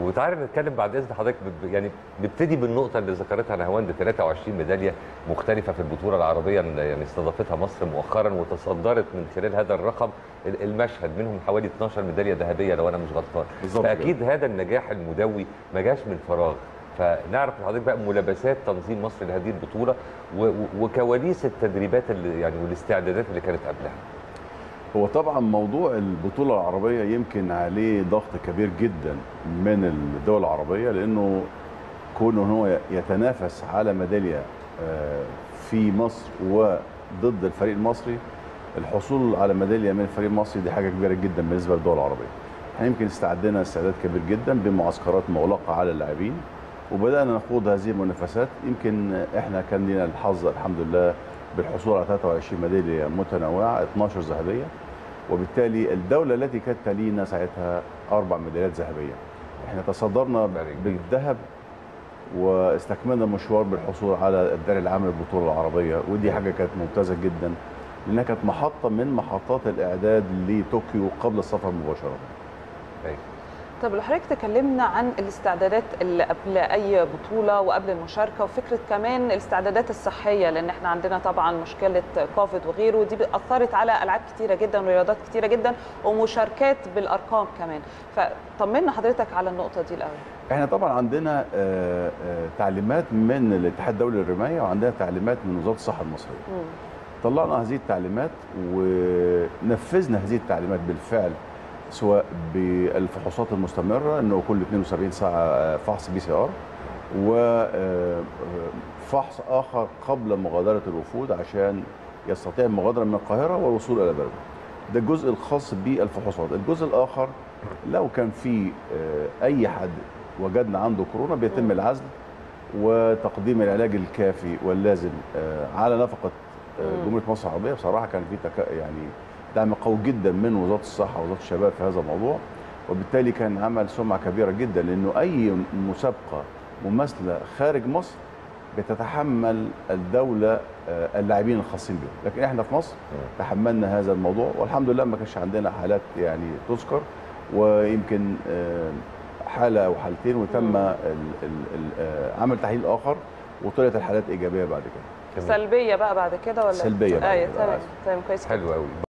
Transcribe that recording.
وتعالى نتكلم بعد اذن حضرتك ب- يعني نبتدي بالنقطه اللي ذكرتها نهاوند 23 ميداليه مختلفه في البطوله العربيه اللي يعني استضافتها مصر مؤخرا وتصدرت من خلال هذا الرقم ال- المشهد منهم حوالي 12 ميداليه ذهبيه لو انا مش غلطان بالظبط فاكيد هذا النجاح المدوي ما جاش من فراغ فنعرف من حضرتك بقى ملابسات تنظيم مصر لهذه البطوله و- و- وكواليس التدريبات اللي يعني والاستعدادات اللي كانت قبلها هو طبعا موضوع البطوله العربيه يمكن عليه ضغط كبير جدا من الدول العربيه لانه كونه ان هو يتنافس على ميداليه آه، في مصر وضد الفريق المصري الحصول على ميداليه من الفريق المصري دي حاجه كبيره جدا بالنسبه للدول العربيه. احنا يمكن استعدنا استعداد كبير جدا بمعسكرات مغلقه على اللاعبين وبدانا نخوض هذه المنافسات يمكن احنا كان لنا الحظ الحمد لله بالحصول على 23 ميداليه متنوعه 12 ذهبيه وبالتالي الدوله التي كانت تلينا ساعتها اربع ميداليات ذهبيه. احنا تصدرنا Very good. بالذهب واستكملنا المشوار بالحصول على الدرع العام للبطوله العربيه ودي حاجه كانت ممتازه جدا لانها كانت محطه من محطات الاعداد لطوكيو قبل السفر مباشره. أيوة. طب لو حضرتك تكلمنا عن الاستعدادات اللي قبل اي بطوله وقبل المشاركه وفكره كمان الاستعدادات الصحيه لان احنا عندنا طبعا مشكله كوفيد وغيره ودي اثرت على العاب كتيره جدا ورياضات كتيره جدا ومشاركات بالارقام كمان فطمنا حضرتك على النقطه دي الاول احنا طبعا عندنا آه، آه، تعليمات من الاتحاد الدولي للرمايه وعندنا تعليمات من وزاره الصحه المصريه. مم. طلعنا هذه التعليمات ونفذنا هذه التعليمات بالفعل سواء بالفحوصات المستمره انه كل 72 ساعه فحص بي سي ار وفحص اخر قبل مغادره الوفود عشان يستطيع المغادره من القاهره والوصول الى بلده. ده الجزء الخاص بالفحوصات، الجزء الاخر لو كان في آه، اي حد وجدنا عنده كورونا بيتم مم. العزل وتقديم العلاج الكافي واللازم آه، على نفقه آه، مم. جمهوريه مصر العربيه بصراحه كان في تك... يعني دعم قوي جدا من وزاره الصحه ووزاره الشباب في هذا الموضوع وبالتالي كان عمل سمعه كبيره جدا لانه اي مسابقه مماثله خارج مصر بتتحمل الدوله آه، اللاعبين الخاصين بهم لكن احنا في مصر تحملنا هذا الموضوع والحمد لله ما كانش عندنا حالات يعني تذكر ويمكن آه، حاله او حالتين وتم مم. ال- ال- ال- آه، عمل تحليل اخر وطلعت الحالات ايجابيه بعد كده تمام. سلبيه بقى بعد كده ولا سلبية بعد ايوه كده، تمام عادي. تمام كويس حلو قوي